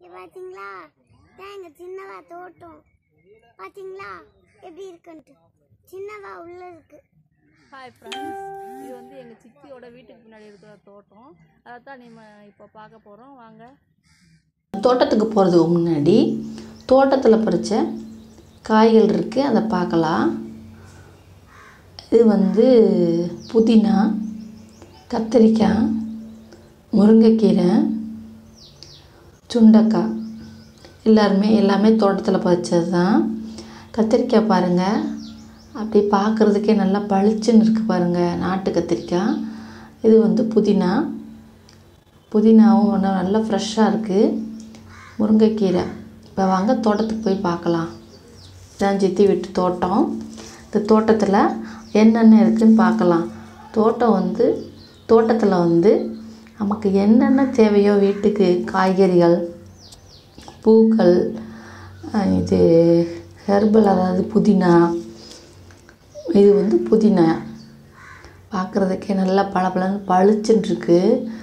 பாத்தீங்களா இதான் எங்க சின்னவா தோட்டம் பாத்தீங்களா எப்படி இருக்குன்ட்டு சின்னவா உள்ள இருக்கு ஹாய் ஃப்ரெண்ட்ஸ் இது வந்து எங்கள் சித்தியோட வீட்டுக்கு பின்னாடி இருக்கிற தோட்டம் அதை தான் நம்ம இப்போ பார்க்க போகிறோம் வாங்க தோட்டத்துக்கு போகிறதுக்கு முன்னாடி தோட்டத்தில் பறித்த காய்கள் இருக்குது அதை பார்க்கலாம் இது வந்து புதினா கத்திரிக்காய் முருங்கைக்கீரை சுண்டக்காய் எல்லாருமே எல்லாமே தோட்டத்தில் பறிச்சது தான் கத்திரிக்காய் பாருங்கள் அப்படி பார்க்குறதுக்கே நல்லா பளிச்சுன்னு இருக்குது பாருங்கள் நாட்டு கத்திரிக்காய் இது வந்து புதினா புதினாவும் இன்னும் நல்லா ஃப்ரெஷ்ஷாக இருக்குது முருங்கைக்கீரை இப்போ வாங்க தோட்டத்துக்கு போய் பார்க்கலாம் இதான் சித்தி வீட்டு தோட்டம் இந்த தோட்டத்தில் என்னென்ன இருக்குதுன்னு பார்க்கலாம் தோட்டம் வந்து தோட்டத்தில் வந்து நமக்கு என்னென்ன தேவையோ வீட்டுக்கு காய்கறிகள் பூக்கள் அஹ் இது ஹெர்பல் அதாவது புதினா இது வந்து புதினா பார்க்குறதுக்கே நல்லா பளபளன்னு பளிச்சுன்னு இருக்குது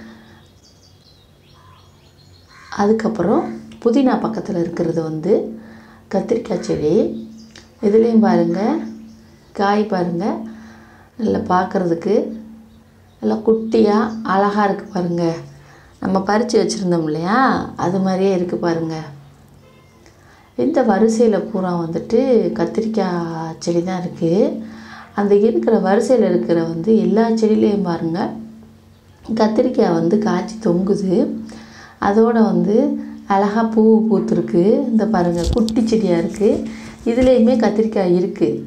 அதுக்கப்புறம் புதினா பக்கத்தில் இருக்கிறது வந்து கத்திரிக்காய் செடி இதுலேயும் பாருங்கள் காய் பாருங்கள் நல்லா பார்க்குறதுக்கு நல்லா குட்டியாக அழகாக இருக்குது பாருங்கள் நம்ம பறித்து வச்சுருந்தோம் இல்லையா அது மாதிரியே இருக்குது பாருங்கள் இந்த வரிசையில் பூரா வந்துட்டு கத்திரிக்காய் செடி தான் இருக்குது அந்த இருக்கிற வரிசையில் இருக்கிற வந்து எல்லா செடியிலையும் பாருங்கள் கத்திரிக்காய் வந்து காய்ச்சி தொங்குது அதோட வந்து அழகாக பூ பூத்துருக்கு இந்த பாருங்கள் குட்டி செடியாக இருக்குது இதுலேயுமே கத்திரிக்காய் இருக்குது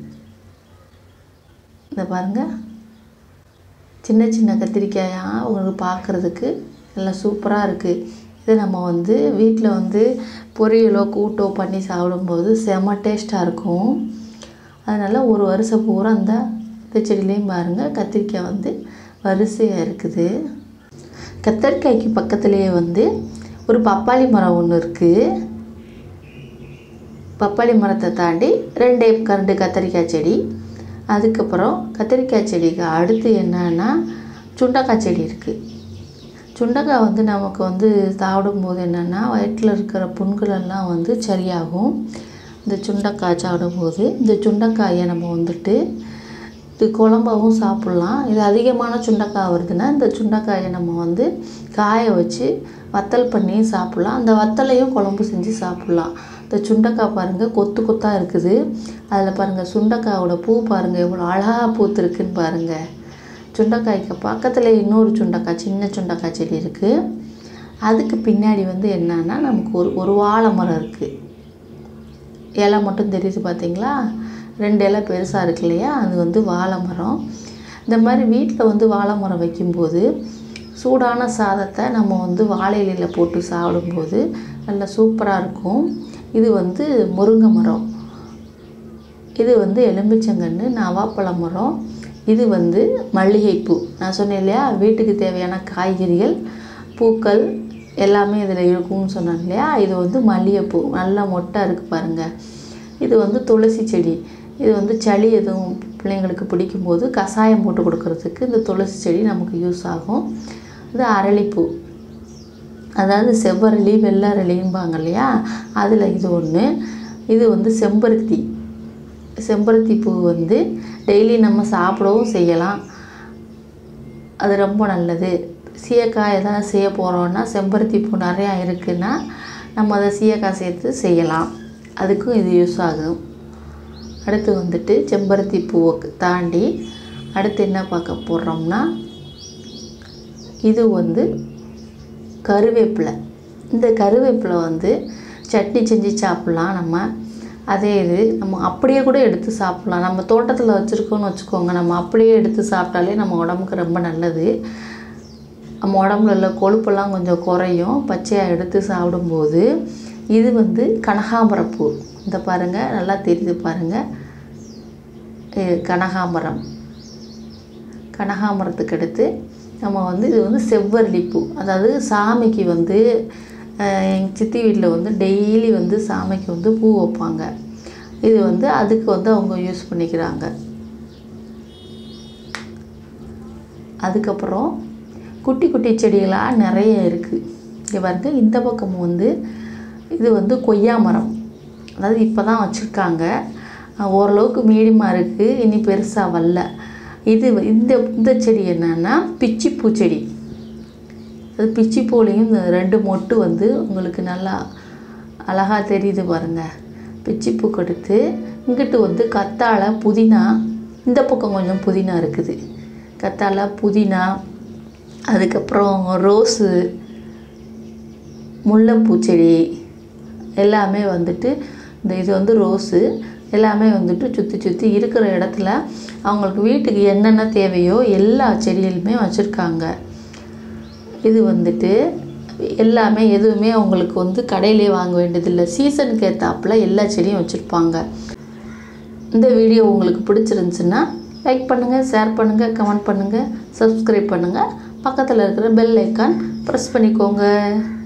இந்த பாருங்கள் சின்ன சின்ன கத்திரிக்காயாக உங்களுக்கு பார்க்குறதுக்கு நல்லா சூப்பராக இருக்குது இதை நம்ம வந்து வீட்டில் வந்து பொரியலோ கூட்டோ பண்ணி சாப்பிடும்போது செம டேஸ்ட்டாக இருக்கும் அதனால் ஒரு வருஷம் பூரா அந்த இந்த செடியிலையும் பாருங்கள் கத்திரிக்காய் வந்து வரிசையாக இருக்குது கத்தரிக்காய்க்கு பக்கத்துலேயே வந்து ஒரு பப்பாளி மரம் ஒன்று இருக்குது பப்பாளி மரத்தை தாண்டி ரெண்டே ரெண்டு கத்தரிக்காய் செடி அதுக்கப்புறம் கத்திரிக்காய் செடிக்கு அடுத்து என்னன்னா சுண்டக்காய் செடி இருக்குது சுண்டக்காய் வந்து நமக்கு வந்து சாப்பிடும்போது என்னென்னா வயிற்றில் இருக்கிற புண்கள் எல்லாம் வந்து சரியாகும் இந்த சுண்டக்காய் சாப்பிடும்போது இந்த சுண்டக்காயை நம்ம வந்துட்டு இது குழம்பாவும் சாப்பிட்லாம் இது அதிகமான சுண்டக்காய் வருதுன்னா இந்த சுண்டக்காயை நம்ம வந்து காய வச்சு வத்தல் பண்ணி சாப்பிட்லாம் அந்த வத்தலையும் குழம்பு செஞ்சு சாப்பிட்லாம் இந்த சுண்டக்காய் பாருங்கள் கொத்து கொத்தாக இருக்குது அதில் பாருங்கள் சுண்டக்காயோட பூ பாருங்கள் எவ்வளோ அழகாக பூத்துருக்குன்னு பாருங்கள் சுண்டைக்காய்க்கு பக்கத்தில் இன்னொரு சுண்டைக்காய் சின்ன சுண்டைக்காய் செடி இருக்குது அதுக்கு பின்னாடி வந்து என்னன்னா நமக்கு ஒரு ஒரு வாழை மரம் இருக்குது இலை மட்டும் தெரியுது பார்த்தீங்களா ரெண்டு இலை பெருசாக இருக்கு இல்லையா அது வந்து வாழை மரம் இந்த மாதிரி வீட்டில் வந்து வாழை மரம் வைக்கும்போது சூடான சாதத்தை நம்ம வந்து வாழை இலையில் போட்டு சாப்பிடும்போது நல்லா சூப்பராக இருக்கும் இது வந்து முருங்கை மரம் இது வந்து எலும்பிச்சங்கன்று நவாப்பழ மரம் இது வந்து மல்லிகைப்பூ நான் சொன்னேன் இல்லையா வீட்டுக்கு தேவையான காய்கறிகள் பூக்கள் எல்லாமே இதில் இருக்கும்னு சொன்னேன் இல்லையா இது வந்து மல்லிகைப்பூ நல்லா மொட்டை இருக்குது பாருங்கள் இது வந்து துளசி செடி இது வந்து சளி எதுவும் பிள்ளைங்களுக்கு பிடிக்கும்போது கஷாயம் போட்டு கொடுக்கறதுக்கு இந்த துளசி செடி நமக்கு யூஸ் ஆகும் இது அரளிப்பூ அதாவது செவ்வரளி வெள்ளரளிம்பாங்க இல்லையா அதில் இது ஒன்று இது வந்து செம்பருத்தி செம்பருத்தி பூ வந்து டெய்லி நம்ம சாப்பிடவும் செய்யலாம் அது ரொம்ப நல்லது சீயக்காய் எதாவது செய்ய போகிறோன்னா செம்பருத்தி பூ நிறையா இருக்குன்னா நம்ம அதை சீயக்காய் சேர்த்து செய்யலாம் அதுக்கும் இது யூஸ் ஆகும் அடுத்து வந்துட்டு செம்பருத்தி பூவை தாண்டி அடுத்து என்ன பார்க்க போடுறோம்னா இது வந்து கருவேப்பிலை இந்த கருவேப்பிலை வந்து சட்னி செஞ்சு சாப்பிட்லாம் நம்ம அதே இது நம்ம அப்படியே கூட எடுத்து சாப்பிட்லாம் நம்ம தோட்டத்தில் வச்சுருக்கோன்னு வச்சுக்கோங்க நம்ம அப்படியே எடுத்து சாப்பிட்டாலே நம்ம உடம்புக்கு ரொம்ப நல்லது நம்ம உடம்புல உள்ள கொழுப்பெல்லாம் கொஞ்சம் குறையும் பச்சையாக எடுத்து சாப்பிடும்போது இது வந்து கனகாம்பரப்பூ இந்த பாருங்கள் நல்லா தெரியுது பாருங்கள் இது கனகாம்பரம் கனகாம்பரத்துக்கு அடுத்து நம்ம வந்து இது வந்து செவ்வரளி பூ அதாவது சாமிக்கு வந்து எங்கள் சித்தி வீட்டில் வந்து டெய்லி வந்து சாமிக்கு வந்து பூ வைப்பாங்க இது வந்து அதுக்கு வந்து அவங்க யூஸ் பண்ணிக்கிறாங்க அதுக்கப்புறம் குட்டி குட்டி செடிகளாக நிறைய இருக்குது இங்கே பாருங்க இந்த பக்கம் வந்து இது வந்து கொய்யா மரம் அதாவது இப்போ தான் வச்சுருக்காங்க ஓரளவுக்கு மீடியமாக இருக்குது இனி பெருசாக வரல இது வ- இந்த இந்த செடி என்னன்னா பிச்சி பூச்செடி அது பிச்சி பூலையும் இந்த ரெண்டு மொட்டு வந்து உங்களுக்கு நல்லா அழகாக தெரியுது பாருங்க பிச்சி பூ கொடுத்து இங்கிட்டு வந்து கத்தாழை புதினா இந்த பக்கம் கொஞ்சம் புதினா இருக்குது கத்தாழை புதினா அதுக்கப்புறம் ரோஸு முல்லைப்பூ செடி எல்லாமே வந்துட்டு இந்த இது வந்து ரோஸு எல்லாமே வந்துட்டு சுற்றி சுற்றி இருக்கிற இடத்துல அவங்களுக்கு வீட்டுக்கு என்னென்ன தேவையோ எல்லா செடிகளுமே வச்சுருக்காங்க இது வந்துட்டு எல்லாமே எதுவுமே அவங்களுக்கு வந்து கடையிலே வாங்க வேண்டியதில்லை சீசனுக்கு ஏற்றாப்புல எல்லா செடியும் வச்சுருப்பாங்க இந்த வீடியோ உங்களுக்கு பிடிச்சிருந்துச்சுன்னா லைக் பண்ணுங்கள் ஷேர் பண்ணுங்கள் கமெண்ட் பண்ணுங்கள் சப்ஸ்கிரைப் பண்ணுங்கள் பக்கத்தில் இருக்கிற பெல் ஐக்கான் ப்ரெஸ் பண்ணிக்கோங்க